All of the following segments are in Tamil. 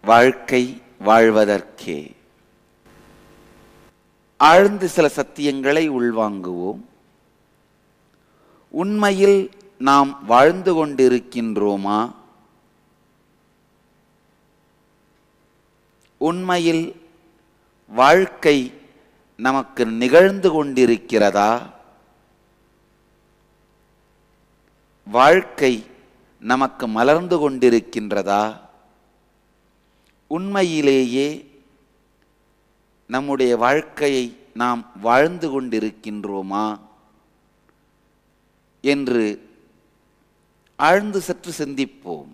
வாழ்க்கை வாழ்வதற்கே ஆழ்ந்து சில சத்தியங்களை உள்வாங்குவோம் உண்மையில் நாம் வாழ்ந்து கொண்டிருக்கின்றோமா உண்மையில் வாழ்க்கை நமக்கு நிகழ்ந்து கொண்டிருக்கிறதா வாழ்க்கை நமக்கு மலர்ந்து கொண்டிருக்கின்றதா உண்மையிலேயே நம்முடைய வாழ்க்கையை நாம் வாழ்ந்து கொண்டிருக்கின்றோமா என்று ஆழ்ந்து சற்று சிந்திப்போம்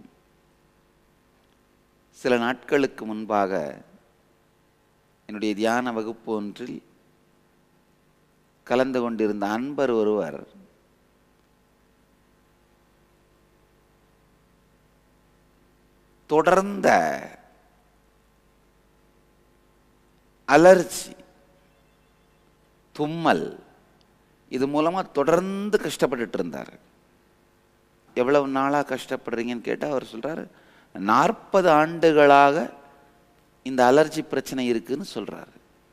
சில நாட்களுக்கு முன்பாக என்னுடைய தியான வகுப்பு ஒன்றில் கலந்து கொண்டிருந்த அன்பர் ஒருவர் தொடர்ந்த அலர்ஜி தும்மல் இது மூலமாக தொடர்ந்து கஷ்டப்பட்டுட்டு இருந்தார் எவ்வளவு நாளாக கஷ்டப்படுறீங்கன்னு கேட்டால் அவர் சொல்கிறார் நாற்பது ஆண்டுகளாக இந்த அலர்ஜி பிரச்சனை இருக்குன்னு சொல்கிறாரு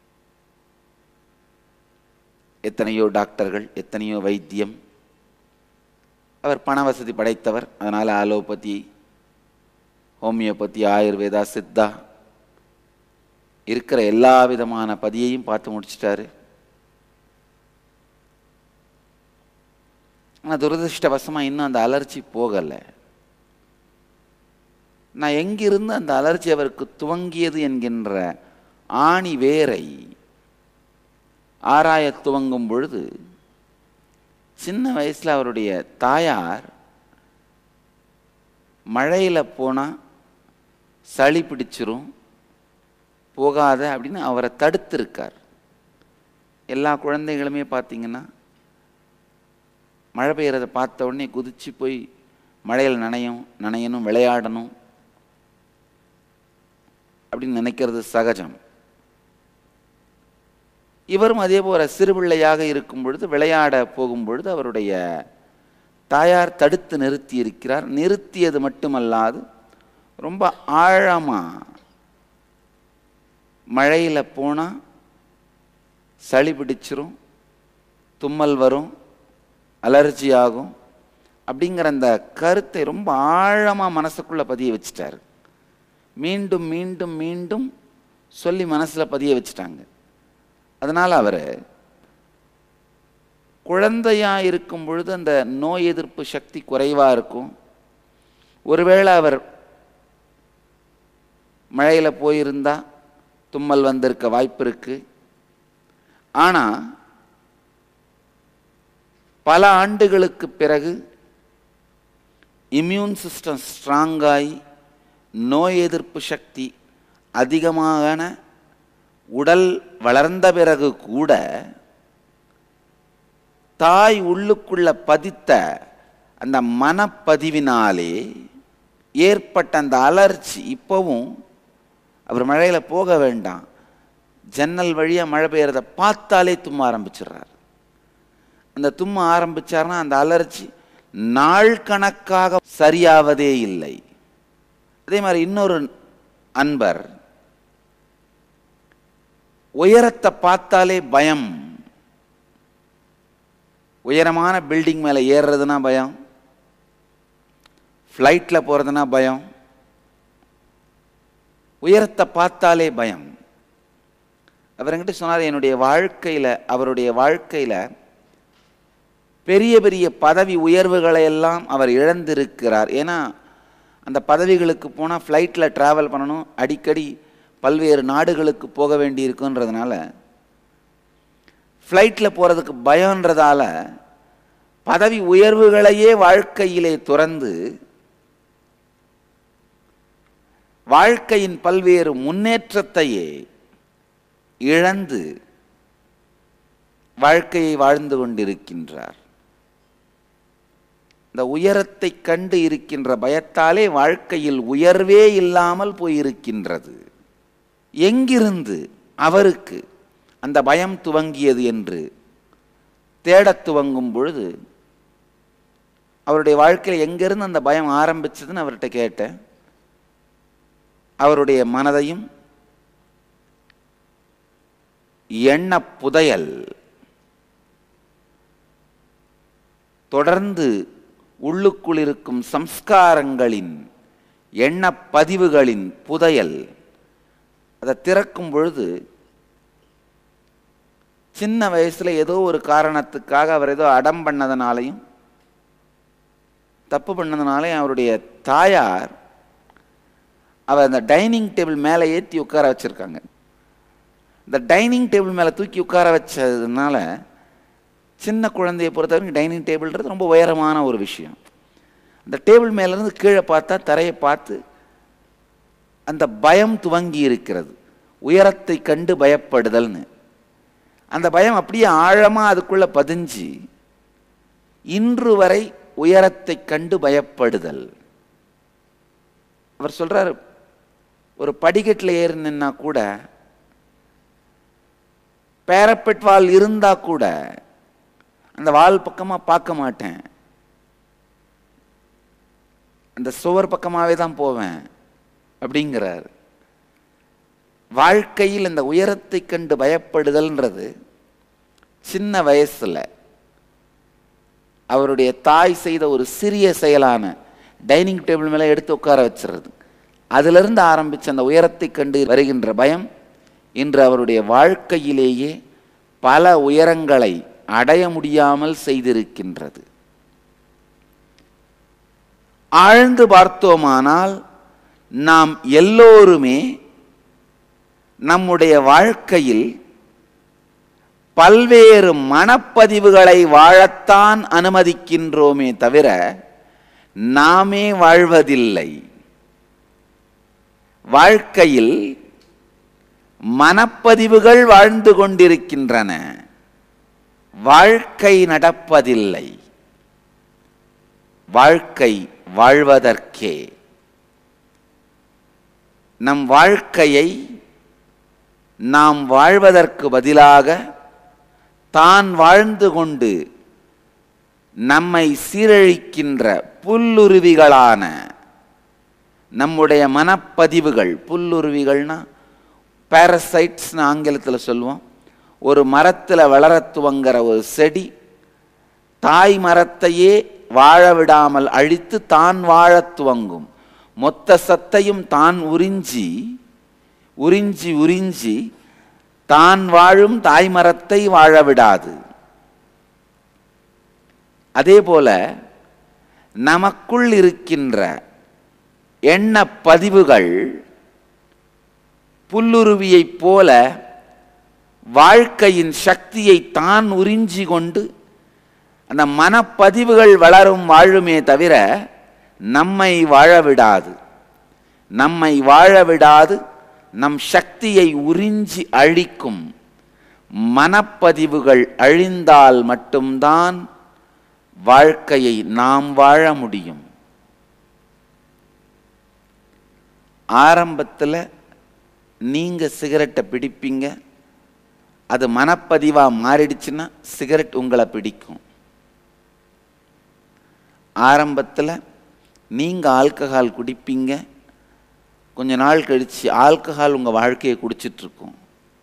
எத்தனையோ டாக்டர்கள் எத்தனையோ வைத்தியம் அவர் பண வசதி படைத்தவர் அதனால் அலோபதி ஹோமியோபதி ஆயுர்வேதா சித்தா இருக்கிற எல்லா விதமான பதியையும் பார்த்து முடிச்சிட்டாரு ஆனால் துரதிருஷ்டவசமாக இன்னும் அந்த அலர்ஜி போகலை நான் எங்கிருந்து அந்த அலர்ஜி அவருக்கு துவங்கியது என்கின்ற ஆணி வேரை ஆராய துவங்கும் பொழுது சின்ன வயசில் அவருடைய தாயார் மழையில் போனால் சளி பிடிச்சிரும் போகாத அப்படின்னு அவரை தடுத்திருக்கார் எல்லா குழந்தைகளுமே பார்த்தீங்கன்னா மழை பெய்யறதை பார்த்த உடனே குதிச்சு போய் மழையில் நனையும் நனையணும் விளையாடணும் அப்படின்னு நினைக்கிறது சகஜம் இவரும் அதே போல சிறுபிள்ளையாக இருக்கும் பொழுது விளையாட போகும் பொழுது அவருடைய தாயார் தடுத்து நிறுத்தி இருக்கிறார் நிறுத்தியது மட்டுமல்லாது ரொம்ப ஆழமா மழையில் போனால் சளி பிடிச்சிரும் தும்மல் வரும் அலர்ஜி ஆகும் அப்படிங்கிற அந்த கருத்தை ரொம்ப ஆழமாக மனசுக்குள்ளே பதிய வச்சுட்டாரு மீண்டும் மீண்டும் மீண்டும் சொல்லி மனசில் பதிய வச்சுட்டாங்க அதனால் அவர் குழந்தையாக இருக்கும் பொழுது அந்த நோய் எதிர்ப்பு சக்தி குறைவாக இருக்கும் ஒருவேளை அவர் மழையில் போயிருந்தா தும்மல் வந்திருக்க வாய்ப்பு இருக்கு ஆனால் பல ஆண்டுகளுக்கு பிறகு இம்யூன் சிஸ்டம் ஸ்ட்ராங்காகி நோய் எதிர்ப்பு சக்தி அதிகமான உடல் வளர்ந்த பிறகு கூட தாய் உள்ளுக்குள்ள பதித்த அந்த மனப்பதிவினாலே ஏற்பட்ட அந்த அலர்ச்சி இப்போவும் அவர் மழையில் போக வேண்டாம் ஜன்னல் வழியாக மழை பெய்யறத பார்த்தாலே தும்ம ஆரம்பிச்சிடுறார் அந்த தும்ம ஆரம்பிச்சார்னா அந்த அலர்ச்சி நாள் கணக்காக சரியாவதே இல்லை அதே மாதிரி இன்னொரு அன்பர் உயரத்தை பார்த்தாலே பயம் உயரமான பில்டிங் மேலே ஏறுறதுனா பயம் ஃப்ளைட்டில் போகிறதுனா பயம் உயரத்தை பார்த்தாலே பயம் அவர் என்கிட்ட சொன்னார் என்னுடைய வாழ்க்கையில் அவருடைய வாழ்க்கையில் பெரிய பெரிய பதவி உயர்வுகளை எல்லாம் அவர் இழந்திருக்கிறார் ஏன்னா அந்த பதவிகளுக்கு போனால் ஃப்ளைட்டில் ட்ராவல் பண்ணணும் அடிக்கடி பல்வேறு நாடுகளுக்கு போக வேண்டி இருக்குன்றதுனால ஃப்ளைட்டில் போகிறதுக்கு பயன்றதால பதவி உயர்வுகளையே வாழ்க்கையிலே துறந்து வாழ்க்கையின் பல்வேறு முன்னேற்றத்தையே இழந்து வாழ்க்கையை வாழ்ந்து கொண்டிருக்கின்றார் இந்த உயரத்தை கண்டு இருக்கின்ற பயத்தாலே வாழ்க்கையில் உயர்வே இல்லாமல் போயிருக்கின்றது எங்கிருந்து அவருக்கு அந்த பயம் துவங்கியது என்று தேடத் துவங்கும் பொழுது அவருடைய வாழ்க்கையில் எங்கிருந்து அந்த பயம் ஆரம்பிச்சதுன்னு அவர்கிட்ட கேட்டேன் அவருடைய மனதையும் எண்ண புதையல் தொடர்ந்து உள்ளுக்குள் இருக்கும் சம்ஸ்காரங்களின் எண்ண பதிவுகளின் புதையல் அதை திறக்கும் பொழுது சின்ன வயசுல ஏதோ ஒரு காரணத்துக்காக அவர் ஏதோ அடம் பண்ணதுனாலையும் தப்பு பண்ணதுனாலையும் அவருடைய தாயார் அவர் அந்த டைனிங் டேபிள் மேலே ஏற்றி உட்கார வச்சிருக்காங்க இந்த டைனிங் டேபிள் மேலே தூக்கி உட்கார வச்சதுனால சின்ன குழந்தையை பொறுத்த வரைக்கும் டைனிங் டேபிள்ன்றது ரொம்ப உயரமான ஒரு விஷயம் அந்த டேபிள் மேலேருந்து கீழே பார்த்தா தரையை பார்த்து அந்த பயம் துவங்கி இருக்கிறது உயரத்தை கண்டு பயப்படுதல்னு அந்த பயம் அப்படியே ஆழமாக அதுக்குள்ளே பதிஞ்சு இன்று வரை உயரத்தை கண்டு பயப்படுதல் அவர் சொல்றார் ஒரு படிக்கட்டில் ஏறினா கூட பேரப்பெட் வால் இருந்தா கூட அந்த வால் பக்கமா பார்க்க மாட்டேன் அந்த சுவர் பக்கமாவே தான் போவேன் அப்படிங்கிறார் வாழ்க்கையில் இந்த உயரத்தை கண்டு பயப்படுதல்ன்றது சின்ன வயசுல அவருடைய தாய் செய்த ஒரு சிறிய செயலான டைனிங் டேபிள் மேலே எடுத்து உட்கார வச்சிருது அதிலிருந்து ஆரம்பிச்ச அந்த உயரத்தை கண்டு வருகின்ற பயம் இன்று அவருடைய வாழ்க்கையிலேயே பல உயரங்களை அடைய முடியாமல் செய்திருக்கின்றது ஆழ்ந்து பார்த்தோமானால் நாம் எல்லோருமே நம்முடைய வாழ்க்கையில் பல்வேறு மனப்பதிவுகளை வாழத்தான் அனுமதிக்கின்றோமே தவிர நாமே வாழ்வதில்லை வாழ்க்கையில் மனப்பதிவுகள் வாழ்ந்து கொண்டிருக்கின்றன வாழ்க்கை நடப்பதில்லை வாழ்க்கை வாழ்வதற்கே நம் வாழ்க்கையை நாம் வாழ்வதற்கு பதிலாக தான் வாழ்ந்து கொண்டு நம்மை சீரழிக்கின்ற புல்லுருவிகளான நம்முடைய மனப்பதிவுகள் புல்லுருவிகள்னா பேரசைட்ஸ்னு ஆங்கிலத்தில் சொல்லுவோம் ஒரு மரத்தில் வளர துவங்குற ஒரு செடி தாய் மரத்தையே வாழ விடாமல் அழித்து தான் வாழத் துவங்கும் மொத்த சத்தையும் தான் உறிஞ்சி உறிஞ்சி உறிஞ்சி தான் வாழும் தாய் மரத்தை வாழ விடாது அதே போல நமக்குள் இருக்கின்ற எண்ண பதிவுகள் புல்லுருவியைப் போல வாழ்க்கையின் சக்தியை தான் உறிஞ்சி கொண்டு அந்த மனப்பதிவுகள் வளரும் வாழுமே தவிர நம்மை வாழ விடாது நம்மை வாழ விடாது நம் சக்தியை உறிஞ்சி அழிக்கும் மனப்பதிவுகள் அழிந்தால் மட்டும்தான் வாழ்க்கையை நாம் வாழ முடியும் ஆரம்பத்தில் நீங்க சிகரெட்டை பிடிப்பீங்க அது மனப்பதிவா மாறிடுச்சுன்னா சிகரெட் உங்களை பிடிக்கும் ஆரம்பத்தில் நீங்க ஆல்கஹால் குடிப்பீங்க கொஞ்ச நாள் கழிச்சு ஆல்கஹால் உங்க வாழ்க்கையை குடிச்சிட்டு இருக்கும்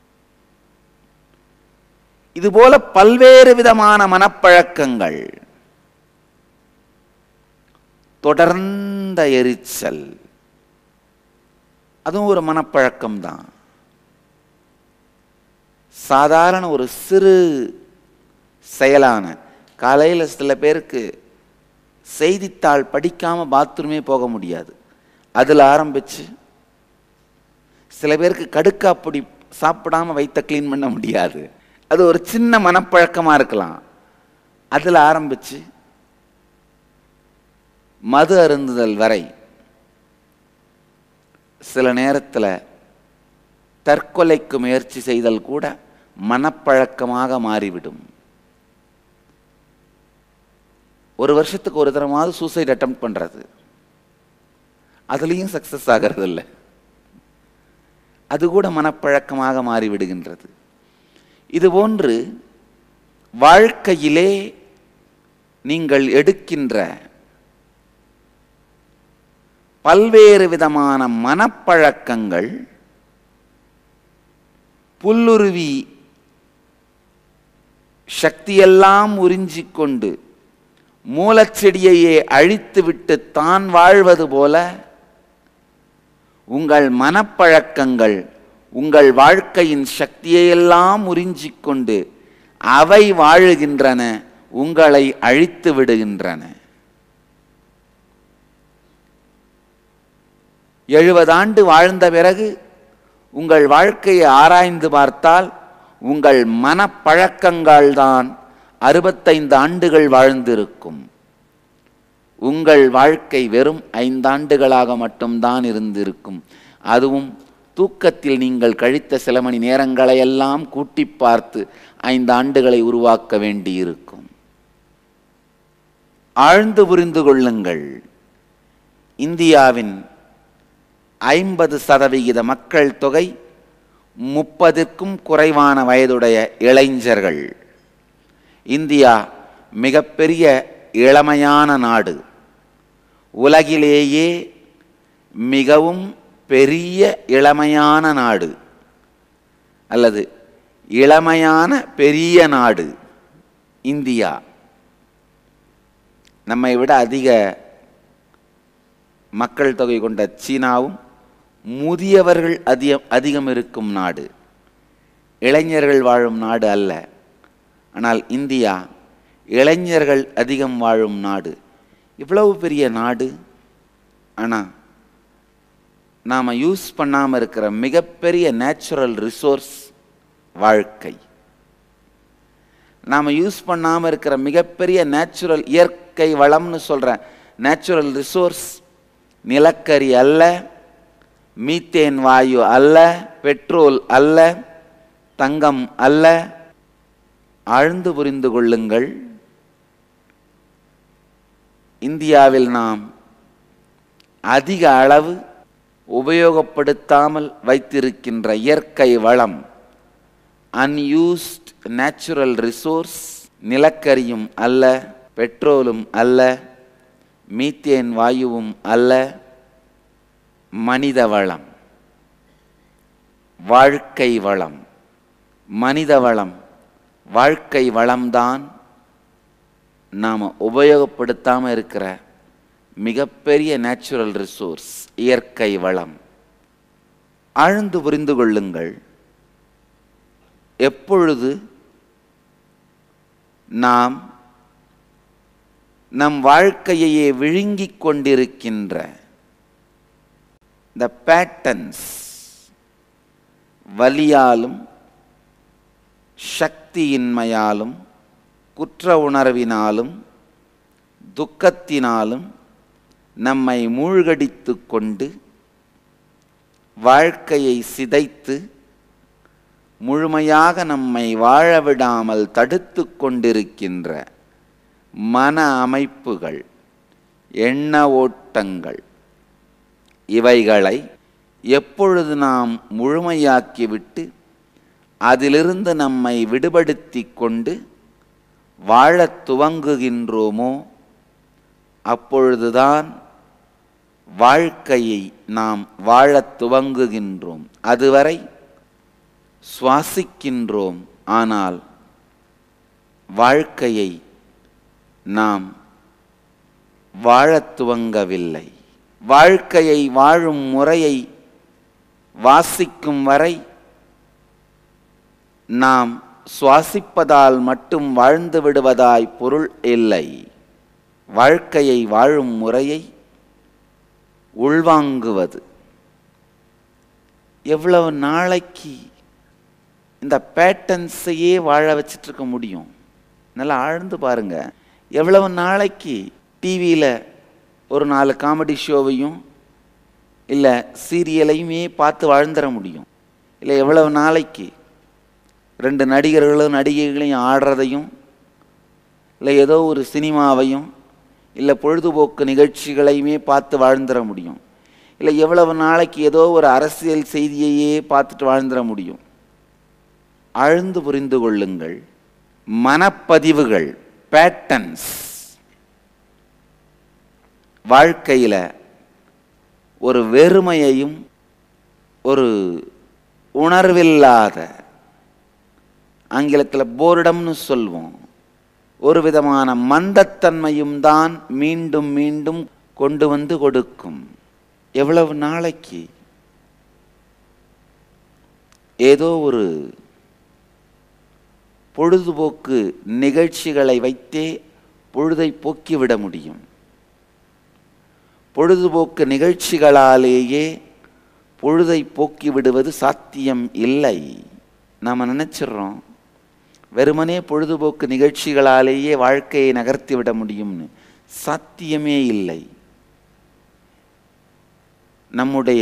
இதுபோல பல்வேறு விதமான மனப்பழக்கங்கள் தொடர்ந்த எரிச்சல் அதுவும் ஒரு மனப்பழக்கம் தான் சாதாரண ஒரு சிறு செயலான காலையில் சில பேருக்கு செய்தித்தாள் படிக்காம பாத்ரூமே போக முடியாது அதில் ஆரம்பிச்சு சில பேருக்கு கடுக்காப்பொடி சாப்பிடாம வயிற்ற க்ளீன் பண்ண முடியாது அது ஒரு சின்ன மனப்பழக்கமா இருக்கலாம் அதில் ஆரம்பிச்சு மது அருந்துதல் வரை சில நேரத்தில் தற்கொலைக்கு முயற்சி செய்தல் கூட மனப்பழக்கமாக மாறிவிடும் ஒரு வருஷத்துக்கு ஒரு தரமாவது சூசைட் அட்டம் பண்றது அதுலேயும் சக்சஸ் ஆகிறது இல்லை அது கூட மனப்பழக்கமாக மாறிவிடுகின்றது இது போன்று வாழ்க்கையிலே நீங்கள் எடுக்கின்ற பல்வேறு விதமான மனப்பழக்கங்கள் புல்லுருவி சக்தியெல்லாம் உறிஞ்சிக்கொண்டு மூலச்செடியையே அழித்துவிட்டு தான் வாழ்வது போல உங்கள் மனப்பழக்கங்கள் உங்கள் வாழ்க்கையின் சக்தியையெல்லாம் உறிஞ்சிக்கொண்டு அவை வாழுகின்றன உங்களை அழித்து விடுகின்றன எழுபது ஆண்டு வாழ்ந்த பிறகு உங்கள் வாழ்க்கையை ஆராய்ந்து பார்த்தால் உங்கள் மனப்பழக்கங்கள் தான் அறுபத்தைந்து ஆண்டுகள் வாழ்ந்திருக்கும் உங்கள் வாழ்க்கை வெறும் ஐந்தாண்டுகளாக மட்டும்தான் இருந்திருக்கும் அதுவும் தூக்கத்தில் நீங்கள் கழித்த சில மணி நேரங்களை எல்லாம் கூட்டி பார்த்து ஐந்து ஆண்டுகளை உருவாக்க வேண்டியிருக்கும் ஆழ்ந்து புரிந்து கொள்ளுங்கள் இந்தியாவின் ஐம்பது சதவிகித மக்கள் தொகை முப்பதுக்கும் குறைவான வயதுடைய இளைஞர்கள் இந்தியா மிகப்பெரிய இளமையான நாடு உலகிலேயே மிகவும் பெரிய இளமையான நாடு அல்லது இளமையான பெரிய நாடு இந்தியா நம்மை விட அதிக மக்கள் தொகை கொண்ட சீனாவும் முதியவர்கள் அதிகம் அதிகம் இருக்கும் நாடு இளைஞர்கள் வாழும் நாடு அல்ல ஆனால் இந்தியா இளைஞர்கள் அதிகம் வாழும் நாடு இவ்வளவு பெரிய நாடு ஆனால் நாம் யூஸ் பண்ணாமல் இருக்கிற மிகப்பெரிய நேச்சுரல் ரிசோர்ஸ் வாழ்க்கை நாம் யூஸ் பண்ணாமல் இருக்கிற மிகப்பெரிய நேச்சுரல் இயற்கை வளம்னு சொல்கிற நேச்சுரல் ரிசோர்ஸ் நிலக்கரி அல்ல மீத்தேன் வாயு அல்ல பெட்ரோல் அல்ல தங்கம் அல்ல ஆழ்ந்து புரிந்து கொள்ளுங்கள் இந்தியாவில் நாம் அதிக அளவு உபயோகப்படுத்தாமல் வைத்திருக்கின்ற இயற்கை வளம் அன்யூஸ்ட் நேச்சுரல் ரிசோர்ஸ் நிலக்கரியும் அல்ல பெட்ரோலும் அல்ல மீத்தேன் வாயுவும் அல்ல மனித வளம் வாழ்க்கை வளம் மனித வளம் வாழ்க்கை வளம்தான் நாம் உபயோகப்படுத்தாமல் இருக்கிற மிகப்பெரிய நேச்சுரல் ரிசோர்ஸ் இயற்கை வளம் ஆழ்ந்து புரிந்து கொள்ளுங்கள் எப்பொழுது நாம் நம் வாழ்க்கையையே விழுங்கிக் கொண்டிருக்கின்ற த பேட்டன்ஸ் வலியாலும் சக்தியின்மையாலும் குற்ற உணர்வினாலும் துக்கத்தினாலும் நம்மை மூழ்கடித்து கொண்டு வாழ்க்கையை சிதைத்து முழுமையாக நம்மை வாழவிடாமல் தடுத்து கொண்டிருக்கின்ற மன அமைப்புகள் எண்ண ஓட்டங்கள் இவைகளை எப்பொழுது நாம் முழுமையாக்கிவிட்டு அதிலிருந்து நம்மை விடுபடுத்தி கொண்டு வாழத் துவங்குகின்றோமோ அப்பொழுதுதான் வாழ்க்கையை நாம் வாழத் துவங்குகின்றோம் அதுவரை சுவாசிக்கின்றோம் ஆனால் வாழ்க்கையை நாம் வாழத் துவங்கவில்லை வாழ்க்கையை வாழும் முறையை வாசிக்கும் வரை நாம் சுவாசிப்பதால் மட்டும் வாழ்ந்து விடுவதாய் பொருள் இல்லை வாழ்க்கையை வாழும் முறையை உள்வாங்குவது எவ்வளவு நாளைக்கு இந்த பேட்டன்ஸையே வாழ வச்சிட்டு இருக்க முடியும் நல்லா ஆழ்ந்து பாருங்க எவ்வளவு நாளைக்கு டிவியில் ஒரு நாலு காமெடி ஷோவையும் இல்லை சீரியலையுமே பார்த்து வாழ்ந்துட முடியும் இல்லை எவ்வளவு நாளைக்கு ரெண்டு நடிகர்களும் நடிகைகளையும் ஆடுறதையும் இல்லை ஏதோ ஒரு சினிமாவையும் இல்லை பொழுதுபோக்கு நிகழ்ச்சிகளையுமே பார்த்து வாழ்ந்துட முடியும் இல்லை எவ்வளவு நாளைக்கு ஏதோ ஒரு அரசியல் செய்தியையே பார்த்துட்டு வாழ்ந்துட முடியும் ஆழ்ந்து புரிந்து கொள்ளுங்கள் மனப்பதிவுகள் பேட்டன்ஸ் வாழ்க்கையில் ஒரு வெறுமையையும் ஒரு உணர்வில்லாத ஆங்கிலத்தில் போரிடம்னு சொல்வோம் ஒரு விதமான மந்தத்தன்மையும் தான் மீண்டும் மீண்டும் கொண்டு வந்து கொடுக்கும் எவ்வளவு நாளைக்கு ஏதோ ஒரு பொழுதுபோக்கு நிகழ்ச்சிகளை வைத்தே பொழுதை போக்கிவிட முடியும் பொழுதுபோக்கு நிகழ்ச்சிகளாலேயே பொழுதை போக்கி விடுவது சாத்தியம் இல்லை நாம் நினைச்சிடுறோம் வெறுமனே பொழுதுபோக்கு நிகழ்ச்சிகளாலேயே வாழ்க்கையை நகர்த்தி விட முடியும்னு சாத்தியமே இல்லை நம்முடைய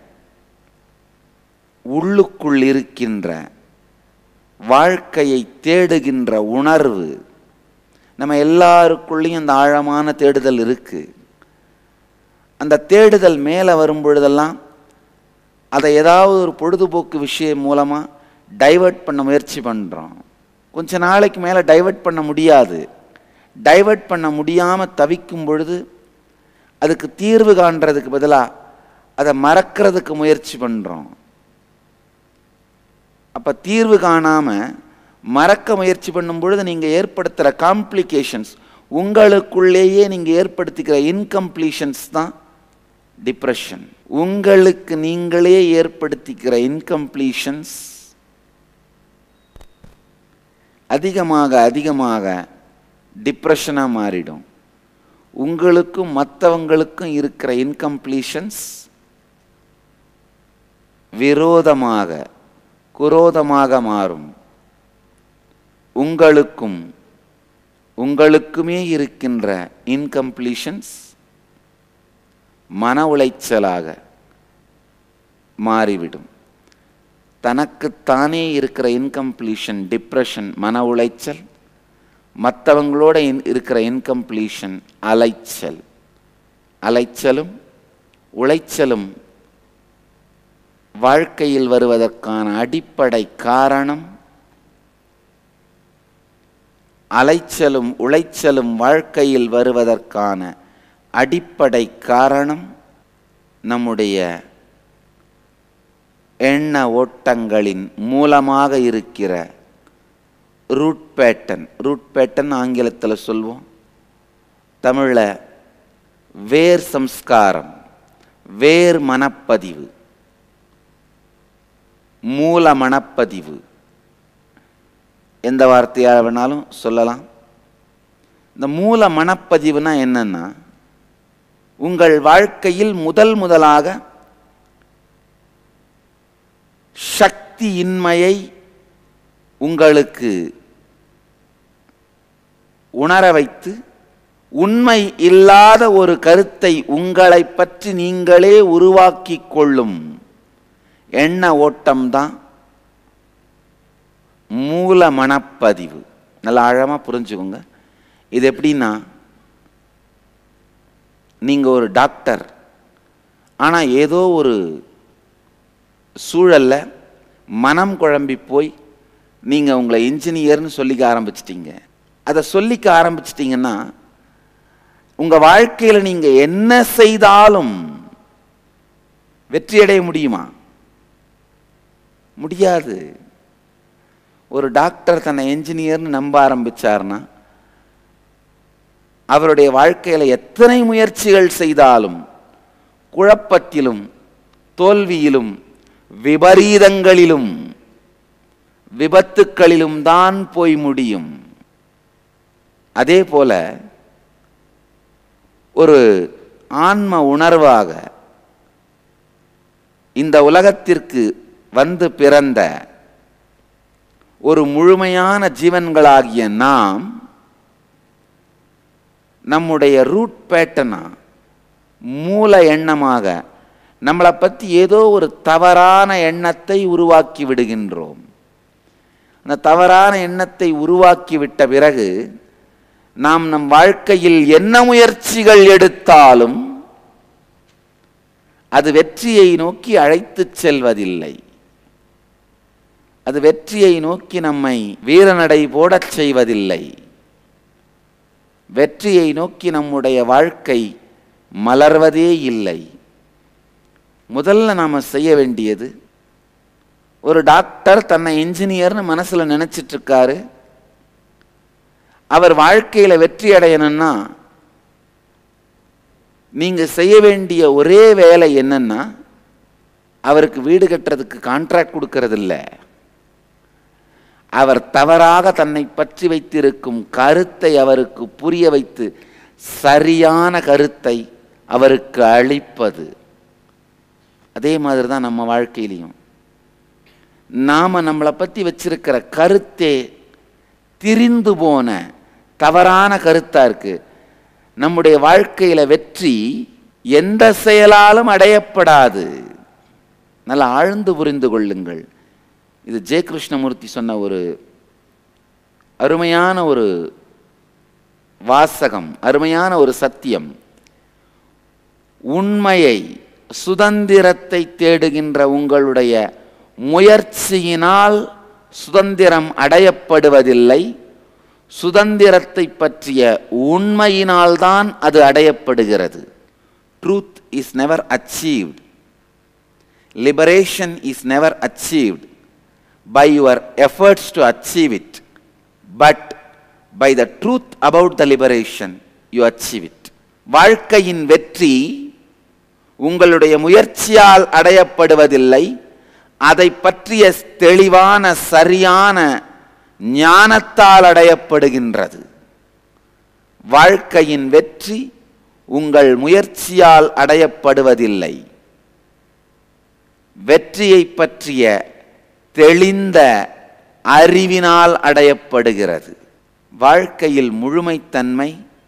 உள்ளுக்குள் இருக்கின்ற வாழ்க்கையை தேடுகின்ற உணர்வு நம்ம எல்லாருக்குள்ளேயும் அந்த ஆழமான தேடுதல் இருக்கு அந்த தேடுதல் மேலே வரும் பொழுதெல்லாம் அதை ஏதாவது ஒரு பொழுதுபோக்கு விஷயம் மூலமாக டைவர்ட் பண்ண முயற்சி பண்ணுறோம் கொஞ்ச நாளைக்கு மேலே டைவர்ட் பண்ண முடியாது டைவர்ட் பண்ண முடியாமல் தவிக்கும் பொழுது அதுக்கு தீர்வு காண்றதுக்கு பதிலாக அதை மறக்கிறதுக்கு முயற்சி பண்ணுறோம் அப்போ தீர்வு காணாமல் மறக்க முயற்சி பண்ணும் பொழுது நீங்கள் ஏற்படுத்துகிற காம்ப்ளிகேஷன்ஸ் உங்களுக்குள்ளேயே நீங்கள் ஏற்படுத்திக்கிற இன்கம்ப்ளீஷன்ஸ் தான் டிப்ரெஷன் உங்களுக்கு நீங்களே ஏற்படுத்திக்கிற இன்கம்ப்ளீஷன்ஸ் அதிகமாக அதிகமாக டிப்ரெஷனாக மாறிடும் உங்களுக்கும் மற்றவங்களுக்கும் இருக்கிற இன்கம்ப்ளீஷன்ஸ் விரோதமாக குரோதமாக மாறும் உங்களுக்கும் உங்களுக்குமே இருக்கின்ற இன்கம்ப்ளீஷன்ஸ் மன உளைச்சலாக மாறிவிடும் தனக்குத்தானே இருக்கிற இன்கம்ப்ளீஷன் டிப்ரெஷன் மன உளைச்சல் மற்றவங்களோட இருக்கிற இன்கம்ப்ளீஷன் அலைச்சல் அலைச்சலும் உளைச்சலும் வாழ்க்கையில் வருவதற்கான அடிப்படை காரணம் அலைச்சலும் உளைச்சலும் வாழ்க்கையில் வருவதற்கான அடிப்படை காரணம் நம்முடைய எண்ண ஓட்டங்களின் மூலமாக இருக்கிற ரூட் பேட்டன் ரூட் பேட்டன் ஆங்கிலத்தில் சொல்வோம் தமிழில் வேர் சம்ஸ்காரம் வேர் மனப்பதிவு மூல மனப்பதிவு எந்த வார்த்தையாக வேணாலும் சொல்லலாம் இந்த மூல மனப்பதிவுனா என்னன்னா உங்கள் வாழ்க்கையில் முதல் முதலாக சக்தியின்மையை உங்களுக்கு உணர வைத்து உண்மை இல்லாத ஒரு கருத்தை உங்களை பற்றி நீங்களே உருவாக்கி கொள்ளும் எண்ண ஓட்டம்தான் மூல மனப்பதிவு நல்லா ஆழமாக புரிஞ்சுக்கோங்க இது எப்படின்னா நீங்கள் ஒரு டாக்டர் ஆனால் ஏதோ ஒரு சூழல்ல மனம் குழம்பி போய் நீங்கள் உங்களை இன்ஜினியர்னு சொல்லிக்க ஆரம்பிச்சிட்டீங்க அதை சொல்லிக்க ஆரம்பிச்சிட்டிங்கன்னா உங்கள் வாழ்க்கையில் நீங்கள் என்ன செய்தாலும் வெற்றியடைய முடியுமா முடியாது ஒரு டாக்டர் தன்னை என்ஜினியர்னு நம்ப ஆரம்பிச்சார்னா அவருடைய வாழ்க்கையில் எத்தனை முயற்சிகள் செய்தாலும் குழப்பத்திலும் தோல்வியிலும் விபரீதங்களிலும் விபத்துக்களிலும் தான் போய் முடியும் அதே போல ஒரு ஆன்ம உணர்வாக இந்த உலகத்திற்கு வந்து பிறந்த ஒரு முழுமையான ஜீவன்களாகிய நாம் நம்முடைய ரூட் பேட்டனா மூல எண்ணமாக நம்மளை பற்றி ஏதோ ஒரு தவறான எண்ணத்தை உருவாக்கி விடுகின்றோம் அந்த தவறான எண்ணத்தை உருவாக்கி விட்ட பிறகு நாம் நம் வாழ்க்கையில் என்ன முயற்சிகள் எடுத்தாலும் அது வெற்றியை நோக்கி அழைத்துச் செல்வதில்லை அது வெற்றியை நோக்கி நம்மை வீரநடை போடச் செய்வதில்லை வெற்றியை நோக்கி நம்முடைய வாழ்க்கை மலர்வதே இல்லை முதல்ல நாம் செய்ய வேண்டியது ஒரு டாக்டர் தன்னை இன்ஜினியர்னு மனசில் நினச்சிட்டு இருக்காரு அவர் வாழ்க்கையில் வெற்றி அடையணும்னா நீங்கள் செய்ய வேண்டிய ஒரே வேலை என்னன்னா அவருக்கு வீடு கட்டுறதுக்கு கான்ட்ராக்ட் கொடுக்கறது இல்லை அவர் தவறாக தன்னை பற்றி வைத்திருக்கும் கருத்தை அவருக்கு புரிய வைத்து சரியான கருத்தை அவருக்கு அளிப்பது அதே மாதிரி தான் நம்ம வாழ்க்கையிலையும் நாம் நம்மளை பற்றி வச்சிருக்கிற கருத்தே திரிந்து போன தவறான கருத்தாக இருக்கு நம்முடைய வாழ்க்கையில் வெற்றி எந்த செயலாலும் அடையப்படாது நல்லா ஆழ்ந்து புரிந்து கொள்ளுங்கள் இது ஜெய கிருஷ்ணமூர்த்தி சொன்ன ஒரு அருமையான ஒரு வாசகம் அருமையான ஒரு சத்தியம் உண்மையை சுதந்திரத்தை தேடுகின்ற உங்களுடைய முயற்சியினால் சுதந்திரம் அடையப்படுவதில்லை சுதந்திரத்தை பற்றிய உண்மையினால்தான் அது அடையப்படுகிறது truth is never achieved liberation is never achieved by your efforts to achieve it, but by the truth about the liberation, you achieve it. வாழ்க்கையின் வெற்றி உங்களுடைய முயற்சியால் அடையப்படுவதில்லை அதை பற்றிய தெளிவான சரியான ஞானத்தால் அடையப்படுகின்றது வாழ்க்கையின் வெற்றி உங்கள் முயற்சியால் அடையப்படுவதில்லை வெற்றியை பற்றிய தெளிந்த அறிவினால் அடையப்படுகிறது வாழ்க்கையில் முழுமைத்தன்மை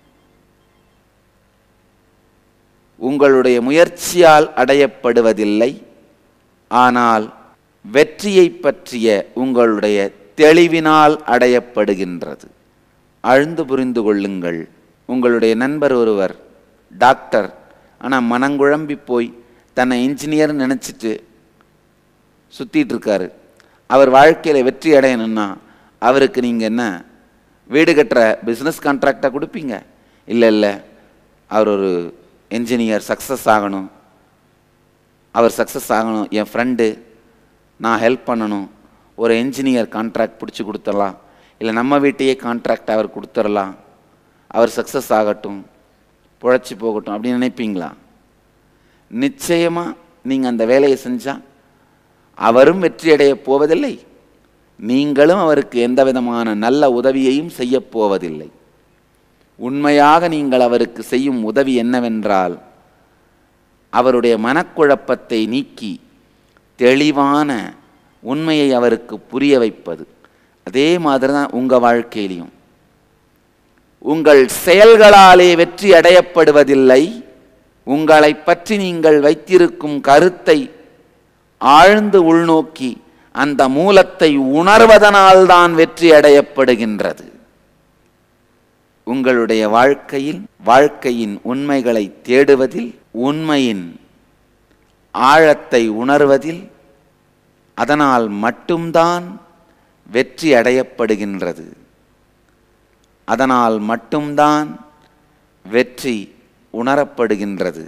உங்களுடைய முயற்சியால் அடையப்படுவதில்லை ஆனால் வெற்றியை பற்றிய உங்களுடைய தெளிவினால் அடையப்படுகின்றது அழுந்து புரிந்து கொள்ளுங்கள் உங்களுடைய நண்பர் ஒருவர் டாக்டர் ஆனால் மனங்குழம்பி போய் தன்னை இன்ஜினியர் நினச்சிட்டு சுற்றிட்டு இருக்காரு அவர் வாழ்க்கையில் வெற்றி அடையணும்னா அவருக்கு நீங்கள் என்ன வீடு கட்டுற பிஸ்னஸ் கான்ட்ராக்டாக கொடுப்பீங்க இல்லை இல்லை அவர் ஒரு என்ஜினியர் சக்ஸஸ் ஆகணும் அவர் சக்ஸஸ் ஆகணும் என் ஃப்ரெண்டு நான் ஹெல்ப் பண்ணணும் ஒரு என்ஜினியர் கான்ட்ராக்ட் பிடிச்சி கொடுத்துடலாம் இல்லை நம்ம வீட்டையே கான்ட்ராக்ட் அவர் கொடுத்துடலாம் அவர் சக்ஸஸ் ஆகட்டும் புழைச்சி போகட்டும் அப்படின்னு நினைப்பீங்களா நிச்சயமாக நீங்கள் அந்த வேலையை செஞ்சால் அவரும் வெற்றியடைய போவதில்லை நீங்களும் அவருக்கு எந்த விதமான நல்ல உதவியையும் செய்யப் போவதில்லை உண்மையாக நீங்கள் அவருக்கு செய்யும் உதவி என்னவென்றால் அவருடைய மனக்குழப்பத்தை நீக்கி தெளிவான உண்மையை அவருக்கு புரிய வைப்பது அதே மாதிரி தான் உங்கள் வாழ்க்கையிலையும் உங்கள் செயல்களாலே வெற்றி அடையப்படுவதில்லை உங்களை பற்றி நீங்கள் வைத்திருக்கும் கருத்தை ஆழ்ந்து உள்நோக்கி அந்த மூலத்தை உணர்வதனால்தான் வெற்றி அடையப்படுகின்றது உங்களுடைய வாழ்க்கையில் வாழ்க்கையின் உண்மைகளை தேடுவதில் உண்மையின் ஆழத்தை உணர்வதில் அதனால் மட்டும்தான் வெற்றி அடையப்படுகின்றது அதனால் மட்டும்தான் வெற்றி உணரப்படுகின்றது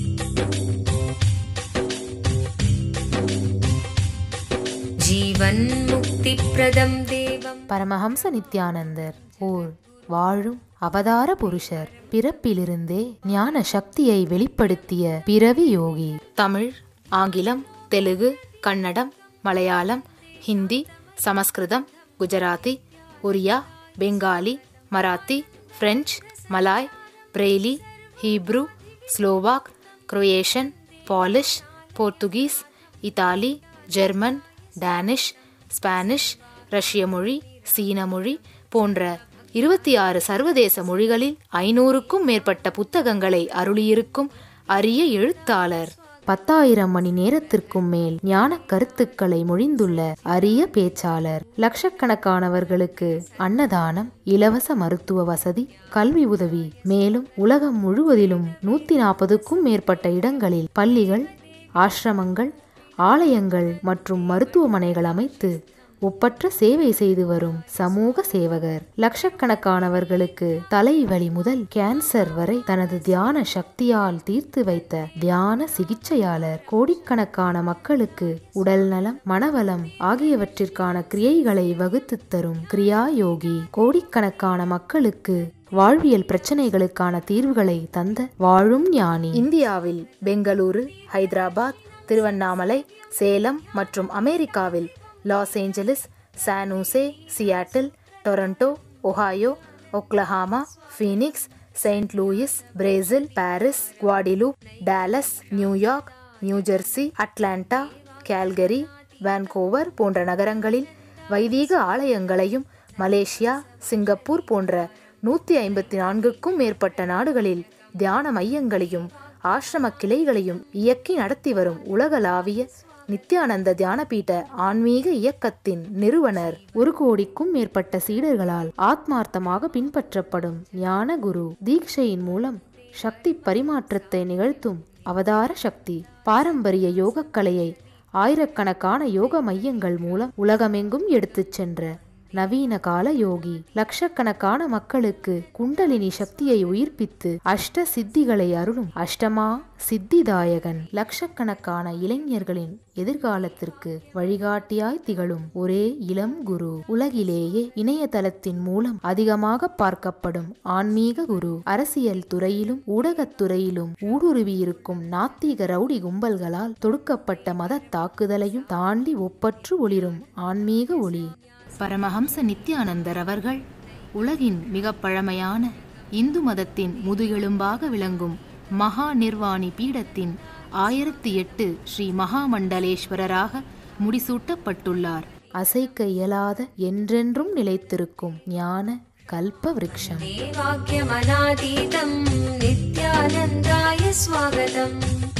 जीवन् मुक्तिप्रदं देवम् பரமஹம்ச நித்யானந்தர் ஓர் வாழும் அவதார புருஷர் பிறப்பிலிருந்தே ஞான சக்தியை வெளிப்படுத்திய பிறவி யோகி தமிழ் ஆங்கிலம் Telugu Kannada Malayalam Hindi Sanskrit Gujarati Oriya Bengali Marathi French Malay Braille Hebrew Slovak Croatian Polish Portuguese Italy German Danish Spanish ரஷ்ய மொழி சீன மொழி போன்ற இருபத்தி ஆறு சர்வதேச மொழிகளில் ஐநூறுக்கும் மேற்பட்ட புத்தகங்களை அருளியிருக்கும் அரிய எழுத்தாளர் பத்தாயிரம் மணி நேரத்திற்கும் மேல் ஞான கருத்துக்களை மொழிந்துள்ள அரிய பேச்சாளர் லட்சக்கணக்கானவர்களுக்கு அன்னதானம் இலவச மருத்துவ வசதி கல்வி உதவி மேலும் உலகம் முழுவதிலும் நூத்தி நாற்பதுக்கும் மேற்பட்ட இடங்களில் பள்ளிகள் ஆசிரமங்கள் ஆலயங்கள் மற்றும் மருத்துவமனைகள் அமைத்து ஒப்பற்ற சேவை செய்து வரும் சமூக சேவகர் லட்சக்கணக்கானவர்களுக்கு தலைவலி முதல் கேன்சர் வரை தனது தியான சக்தியால் தீர்த்து வைத்த தியான சிகிச்சையாளர் கோடிக்கணக்கான மக்களுக்கு உடல் நலம் மனவளம் ஆகியவற்றிற்கான கிரியைகளை வகுத்துத் தரும் கிரியா யோகி கோடிக்கணக்கான மக்களுக்கு வாழ்வியல் பிரச்சனைகளுக்கான தீர்வுகளை தந்த வாழும் ஞானி இந்தியாவில் பெங்களூரு ஹைதராபாத் திருவண்ணாமலை சேலம் மற்றும் அமெரிக்காவில் Los Angeles San Jose Seattle Toronto Ohio Oklahoma Phoenix Saint Louis Brazil Paris Guadeloupe Dallas New York New Jersey Atlanta Calgary Vancouver போன்ற நகரங்களில் வைதீக ஆலயங்களையும் மலேசியா சிங்கப்பூர் போன்ற நூத்தி ஐம்பத்தி நான்குக்கும் மேற்பட்ட நாடுகளில் தியான மையங்களையும் ஆசிரம கிளைகளையும் இயக்கி நடத்தி வரும் உலகளாவிய நித்யானந்த தியானபீட ஆன்மீக இயக்கத்தின் நிறுவனர் ஒரு கோடிக்கும் மேற்பட்ட சீடர்களால் ஆத்மார்த்தமாக பின்பற்றப்படும் ஞான குரு தீட்சையின் மூலம் சக்தி பரிமாற்றத்தை நிகழ்த்தும் அவதார சக்தி பாரம்பரிய யோகக்கலையை ஆயிரக்கணக்கான யோக மையங்கள் மூலம் உலகமெங்கும் எடுத்துச் சென்ற நவீன கால யோகி லட்சக்கணக்கான மக்களுக்கு குண்டலினி சக்தியை உயிர்ப்பித்து அஷ்ட சித்திகளை அருளும் அஷ்டமா சித்திதாயகன் லட்சக்கணக்கான இளைஞர்களின் எதிர்காலத்திற்கு வழிகாட்டியாய் திகழும் ஒரே இளம் குரு உலகிலேயே இணையதளத்தின் மூலம் அதிகமாக பார்க்கப்படும் ஆன்மீக குரு அரசியல் துறையிலும் ஊடகத்துறையிலும் ஊடுருவியிருக்கும் நாத்திக ரவுடி கும்பல்களால் தொடுக்கப்பட்ட மத தாக்குதலையும் தாண்டி ஒப்பற்று ஒளிரும் ஆன்மீக ஒளி பரமஹம்ச நித்யானந்தர் அவர்கள் உலகின் மிக பழமையான இந்து மதத்தின் முதுகெலும்பாக விளங்கும் மகா நிர்வாணி பீடத்தின் ஆயிரத்தி எட்டு ஸ்ரீ மகாமண்டலேஸ்வரராக முடிசூட்டப்பட்டுள்ளார் அசைக்க இயலாத என்றென்றும் நிலைத்திருக்கும் ஞான கல்ப விருட்சம் देवाक्यमनातीतं नित्यानन्दाय स्वागतम्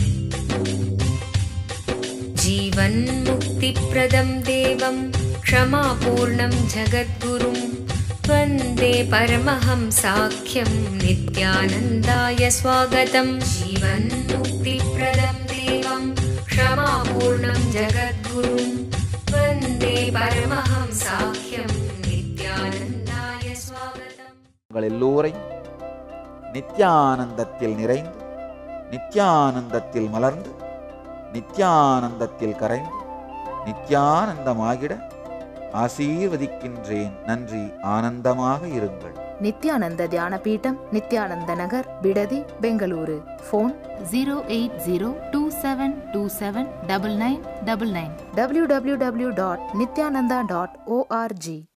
जीवन्मुक्तिप्रदं देवं क्षमापूर्णं जगद्गुरुं वन्दे परमहंसाख्यं नित्यानन्दाय स्वागतं जीवन्मुक्तिप्रदं देवं क्षमापूर्णं जगद्गुरुं वन्दे परमहंसाख्यं नित्यानन्दाय स्वागतम् உங்கள் எல்லோரையும் நித்யானந்தத்தில் நிறைந்து நித்யானந்தத்தில் மலர்ந்து நித்யானந்தத்தில் கரைந்து நித்யானந்தமாகிட ஆசீர்வதிக்கின்றேன் நன்றி ஆனந்தமாக இருங்கள் Nithyananda Dhyana Peetam Nithyananda Nagar Bidadi Bengaluru phone zero eight zero two seven two seven double nine double nine W W W dot Nithyananda dot O R G